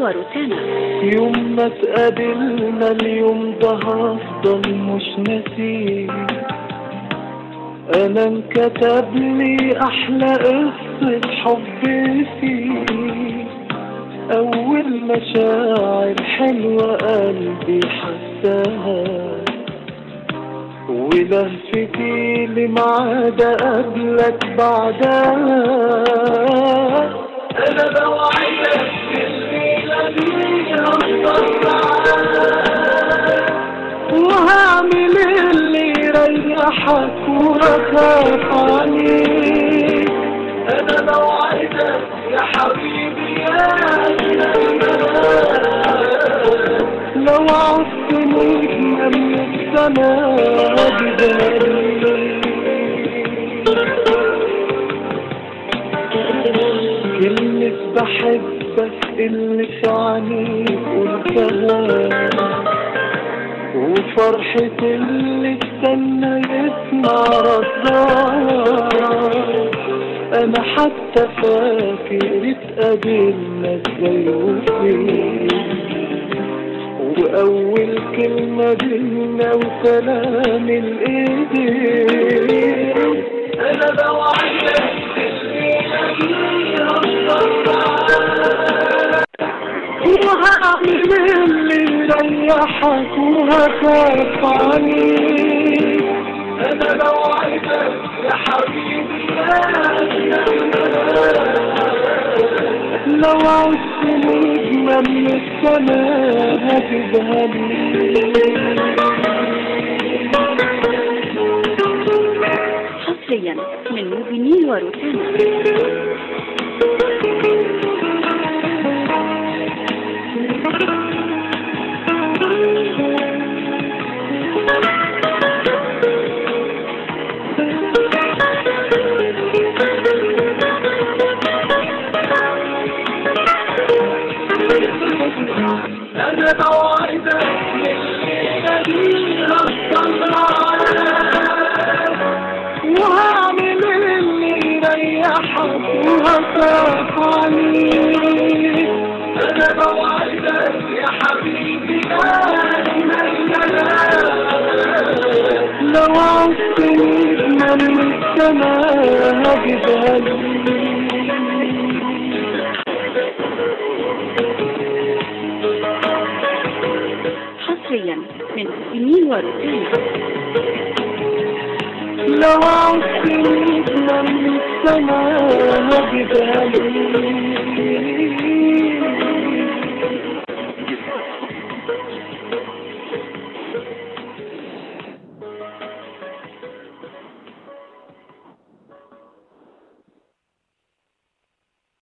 وروتانا يوم ما تقابلنا اليوم ده هفضل مش ناسيه انا انكتب لي احلى قصة حب فيه اول مشاعر حلوة قلبي حساها ولهفتي لمعاد قبلك بعدها انا بوعدك الليلة دي هفضل وهعمل اللي يريحك وهخاف عليك انا بوعدك يا حبيبي يا لو عدت نجمة من السماء جبالي كلمة بحبك اللي في عينيك قلتها وفرحة اللي استنى يسمع ردها انا حتى فاكر اتقابلنا ازاي وفين واول كلمة بينا وسلام الايدين انا بوعدك الليلة دي وهعمل اللي يريحك وهخاف عليك انا بوعدك يا حبيبي لو عشت نجمة من السماء هتذهب حصريا من موبينيل وروتانا انا بوعدك الليلة دي هفضل وهعمل اللي يريحك وهخاف عليك انا بوعدك يا حبيبي لو عدت نجمة من السماء هجيبها لي حصريا من موبينيل وروتانا لو عدت نجمة من السماء هجيبها لي